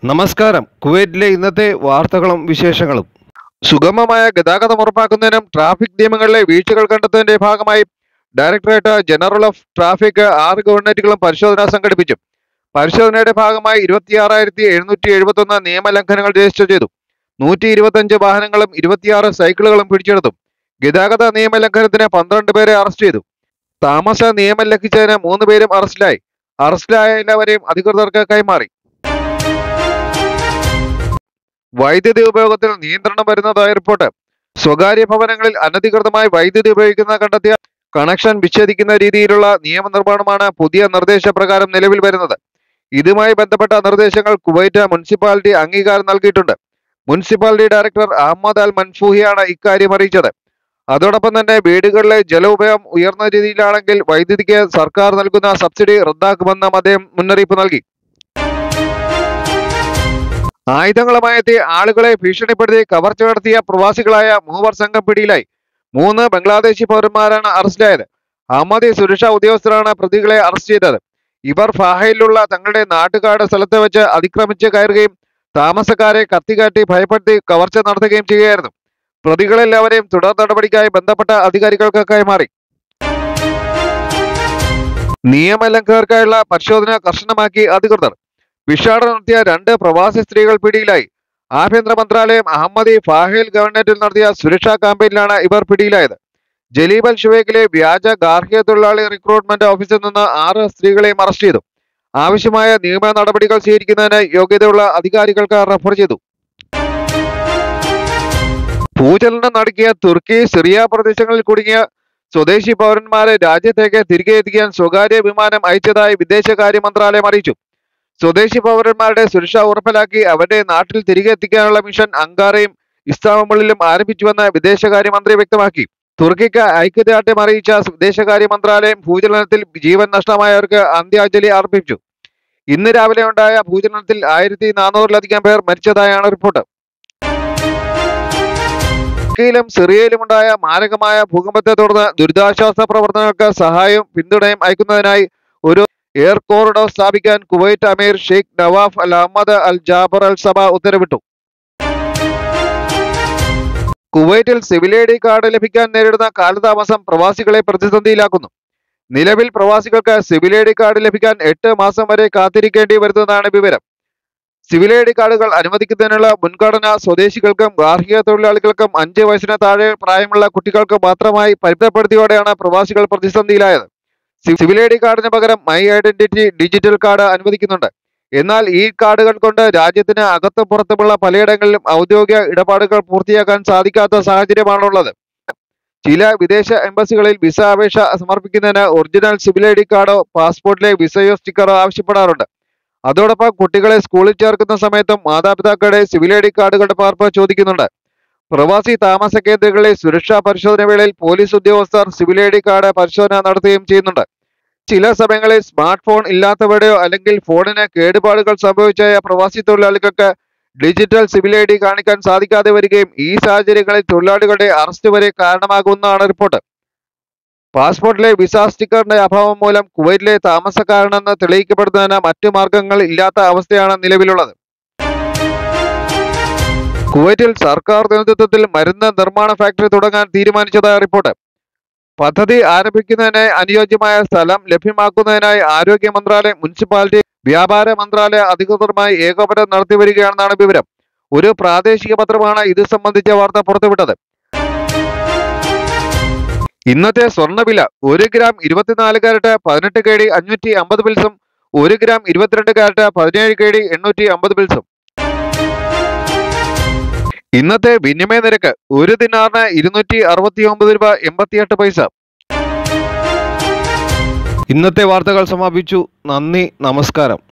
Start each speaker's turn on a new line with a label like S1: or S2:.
S1: നമസ്കാരം കുവൈറ്റിലെ ഇന്നത്തെ വാർത്തകളും വിശേഷങ്ങളും സുഗമമായ ഗതാഗതം ഉറപ്പാക്കുന്നതിനും ട്രാഫിക് നിയമങ്ങളിലെ വീഴ്ചകൾ കണ്ടെത്തുന്നതിന്റെ ഭാഗമായി ഡയറക്ടറേറ്റ് ജനറൽ ഓഫ് ട്രാഫിക് ആറ് ഗവൺമെന്റുകളും പരിശോധന സംഘടിപ്പിച്ചു പരിശോധനയുടെ ഭാഗമായി ഇരുപത്തിയാറായിരത്തി എഴുന്നൂറ്റി എഴുപത്തി ഒന്ന് നിയമലംഘനങ്ങൾ രജിസ്റ്റർ ചെയ്തു നൂറ്റി ഇരുപത്തഞ്ച് വാഹനങ്ങളും ഇരുപത്തിയാറ് സൈക്കിളുകളും പിടിച്ചെടുത്തു ഗതാഗത നിയമലംഘനത്തിന് പന്ത്രണ്ട് പേരെ അറസ്റ്റ് ചെയ്തു താമസ നിയമം ലംഘിച്ചതിന് മൂന്ന് പേരും അറസ്റ്റിലായി അറസ്റ്റിലായ എല്ലാവരെയും അധികൃതർക്ക് കൈമാറി വൈദ്യുതി ഉപയോഗത്തിൽ നിയന്ത്രണം വരുന്നതായി റിപ്പോർട്ട് സ്വകാര്യ ഭവനങ്ങളിൽ അനധികൃതമായി വൈദ്യുതി ഉപയോഗിക്കുന്ന കണ്ടെത്തിയ കണക്ഷൻ വിച്ഛേദിക്കുന്ന രീതിയിലുള്ള നിയമനിർമ്മാണമാണ് പുതിയ നിർദ്ദേശപ്രകാരം നിലവിൽ വരുന്നത് ഇതുമായി ബന്ധപ്പെട്ട നിർദ്ദേശങ്ങൾ കുവൈറ്റ് മുനിസിപ്പാലിറ്റി അംഗീകാരം നൽകിയിട്ടുണ്ട് മുനിസിപ്പാലിറ്റി ഡയറക്ടർ അഹമ്മദ് അൽ മൻഫൂഹിയാണ് ഇക്കാര്യം അറിയിച്ചത് അതോടൊപ്പം തന്നെ വീടുകളിലെ ജലോപയോഗം ഉയർന്ന രീതിയിലാണെങ്കിൽ വൈദ്യുതിക്ക് സർക്കാർ നൽകുന്ന സബ്സിഡി റദ്ദാക്കുമെന്നും അദ്ദേഹം മുന്നറിയിപ്പ് നൽകി ആയുധങ്ങളുമായി എത്തി ആളുകളെ ഭീഷണിപ്പെടുത്തി കവർച്ച നടത്തിയ പ്രവാസികളായ മൂവർ സംഘം പിടിയിലായി മൂന്ന് ബംഗ്ലാദേശി പൗരന്മാരാണ് അറസ്റ്റിലായത് അഹമ്മദി സുരക്ഷാ ഉദ്യോഗസ്ഥരാണ് പ്രതികളെ അറസ്റ്റ് ചെയ്തത് ഇവർ ഫാഹയിലുള്ള തങ്ങളുടെ നാട്ടുകാട് സ്ഥലത്ത് വെച്ച് അതിക്രമിച്ച് കയറുകയും താമസക്കാരെ കത്തികാട്ടി ഭയപ്പെടുത്തി കവർച്ച നടത്തുകയും ചെയ്യുകയായിരുന്നു പ്രതികളെല്ലാവരെയും തുടർ നടപടിക്കായി ബന്ധപ്പെട്ട അധികാരികൾക്ക് കൈമാറി നിയമലംഘകർക്കായുള്ള പരിശോധന കർശനമാക്കി അധികൃതർ വിഷാടനം നടത്തിയ രണ്ട് പ്രവാസി സ്ത്രീകൾ പിടിയിലായി ആഭ്യന്തര മന്ത്രാലയം അഹമ്മദി ഫാഹിൽ ഗവൺമെന്റിൽ നടത്തിയ സുരക്ഷാ ക്യാമ്പയിനിലാണ് ഇവർ പിടിയിലായത് ജലീബൽ ഷുവേക്കിലെ വ്യാജ ഗാർഹിക തൊഴിലാളി റിക്രൂട്ട്മെന്റ് ഓഫീസിൽ നിന്ന് ആറ് സ്ത്രീകളെയും അറസ്റ്റ് ചെയ്തു ആവശ്യമായ നിയമ നടപടികൾ സ്വീകരിക്കുന്നതിന് യോഗ്യതയുള്ള അധികാരികൾക്ക് റഫർ ചെയ്തു ഭൂചലനം നടക്കിയ തുർക്കി സിറിയ പ്രദേശങ്ങളിൽ കുടുങ്ങിയ സ്വദേശി പൗരന്മാരെ രാജ്യത്തേക്ക് തിരികെ എത്തിക്കാൻ സ്വകാര്യ വിമാനം അയച്ചതായി വിദേശകാര്യ മന്ത്രാലയം അറിയിച്ചു സ്വദേശി പൗരന്മാരുടെ സുരക്ഷ ഉറപ്പിലാക്കി അവരുടെ നാട്ടിൽ തിരികെ എത്തിക്കാനുള്ള മിഷൻ അങ്കാറയും ഇസ്താംബുളിലും ആരംഭിച്ചുവെന്ന് വിദേശകാര്യ മന്ത്രി വ്യക്തമാക്കി തുർക്കിക്ക് ഐക്യദാർഢ്യം അറിയിച്ച വിദേശകാര്യ മന്ത്രാലയം ഭൂചലനത്തിൽ ജീവൻ നഷ്ടമായവർക്ക് അന്ത്യാഞ്ജലി അർപ്പിച്ചു ഇന്ന് രാവിലെ ഉണ്ടായ ഭൂചലനത്തിൽ ആയിരത്തി നാനൂറിലധികം പേർ മരിച്ചതായാണ് റിപ്പോർട്ട് തുർക്കിയിലും സിറിയയിലുമുണ്ടായ മാരകമായ ഭൂകമ്പത്തെ തുടർന്ന് ദുരിതാശ്വാസ പ്രവർത്തനങ്ങൾക്ക് സഹായവും പിന്തുണയും അയക്കുന്നതിനായി ഒരു എയർ കോറിഡോർ സ്ഥാപിക്കാൻ കുവൈറ്റ് അമീർ Sheikh Nawaf al Ahmad al Jaber al Sabah ഉത്തരവിട്ടു കുവൈറ്റിൽ സിവിൽ ഐ ഡി കാർഡ് ലഭിക്കാൻ നേരിടുന്ന കാലതാമസം പ്രവാസികളെ പ്രതിസന്ധിയിലാക്കുന്നു നിലവിൽ പ്രവാസികൾക്ക് സിവിൽ ഐ ഡി കാർഡ് ലഭിക്കാൻ എട്ട് മാസം വരെ കാത്തിരിക്കേണ്ടി വരുന്നതാണ് വിവരം സിവിൽ ഐ ഡി കാർഡുകൾ അനുവദിക്കുന്നതിനുള്ള മുൻഗണന സ്വദേശികൾക്കും ഗാർഹിക തൊഴിലാളികൾക്കും അഞ്ച് വയസ്സിന് താഴെ പ്രായമുള്ള കുട്ടികൾക്ക് മാത്രമായി പരിമിതപ്പെടുത്തിയോടെയാണ് പ്രവാസികൾ പ്രതിസന്ധിയിലായത് സി- സിവിൽ ഐ ഡി കാർഡിന് പകരം മൈ ഐഡന്റിറ്റി ഡിജിറ്റൽ കാർഡ് അനുവദിക്കുന്നുണ്ട് എന്നാൽ ഈ കാർഡുകൾ കൊണ്ട് രാജ്യത്തിന് അകത്തും പുറത്തുമുള്ള പലയിടങ്ങളിലും ഔദ്യോഗിക ഇടപാടുകൾ പൂർത്തിയാക്കാൻ സാധിക്കാത്ത സാഹചര്യമാണുള്ളത് ചില വിദേശ എംബസികളിൽ വിസ അപേക്ഷ സമർപ്പിക്കുന്നതിന് ഒറിജിനൽ സിവിൽ ഐ ഡി കാർഡോ പാസ്പോർട്ടിലെ വിസയോ സ്റ്റിക്കറോ ആവശ്യപ്പെടാറുണ്ട് അതോടൊപ്പം കുട്ടികളെ സ്കൂളിൽ ചേർക്കുന്ന സമയത്തും മാതാപിതാക്കളുടെ സിവിൽ ഐ ഡി കാർഡുകളുടെ പകർപ്പ് ചോദിക്കുന്നുണ്ട് പ്രവാസി താമസ കേന്ദ്രങ്ങളിലെ സുരക്ഷാ പരിശോധന വേളയിൽ പോലീസ് ഉദ്യോഗസ്ഥർ സിവിൽ ഐ ഡി കാർഡ് പരിശോധന നടത്തുകയും ചെയ്യുന്നുണ്ട് ചില സമയങ്ങളിൽ സ്മാർട്ട് ഫോൺ ഇല്ലാത്തവരുടെയോ അല്ലെങ്കിൽ ഫോണിന് കേടുപാടുകൾ സംഭവിച്ച പ്രവാസി തൊഴിലാളികൾക്ക് ഡിജിറ്റൽ സിവിൽ ഐ ഡി കാണിക്കാൻ സാധിക്കാതെ വരികയും ഈ സാഹചര്യങ്ങളിൽ തൊഴിലാളികളുടെ അറസ്റ്റ് വരെ കാരണമാകുമെന്നാണ് റിപ്പോർട്ട് പാസ്പോർട്ടിലെ വിസ സ്റ്റിക്കറിന്റെ അഭാവം മൂലം കുവൈറ്റിലെ താമസക്കാരനെന്ന് തെളിയിക്കപ്പെടുന്നതിന് മറ്റു മാർഗങ്ങൾ ഇല്ലാത്ത അവസ്ഥയാണ് നിലവിലുള്ളത് കുവൈറ്റിൽ സർക്കാർ നേതൃത്വത്തിൽ മരുന്ന് നിർമ്മാണ ഫാക്ടറി തുടങ്ങാൻ തീരുമാനിച്ചതായി റിപ്പോർട്ട് പദ്ധതി ആരംഭിക്കുന്നതിന് അനുയോജ്യമായ സ്ഥലം ലഭ്യമാക്കുന്നതിനായി ആരോഗ്യ മന്ത്രാലയം മുനിസിപ്പാലിറ്റി വ്യാപാര മന്ത്രാലയ അധികൃതരുമായി ഏകോപനം നടത്തിവരികയാണെന്നാണ് വിവരം ഒരു പ്രാദേശിക പത്രമാണ് ഇത് സംബന്ധിച്ച വാർത്ത പുറത്തുവിട്ടത് ഇന്നത്തെ സ്വർണ്ണവില ഒരു ഗ്രാം ഇരുപത്തിനാല് കാരറ്റ് പതിനെട്ട് കെ ഡി അഞ്ഞൂറ്റി അമ്പത് പിൽസും ഒരു ഗ്രാം ഇരുപത്തിരണ്ട് കാരറ്റ് പതിനേഴ് കെ ഡി എണ്ണൂറ്റി അമ്പത് പിൽസും ഇന്നത്തെ വിനിമയ നിരക്ക് ഒരു ദിനാറിന് ഇരുന്നൂറ്റി അറുപത്തി ഒമ്പത് രൂപ എൺപത്തിയെട്ട് പൈസ ഇന്നത്തെ വാർത്തകൾ സമാപിച്ചു നന്ദി നമസ്കാരം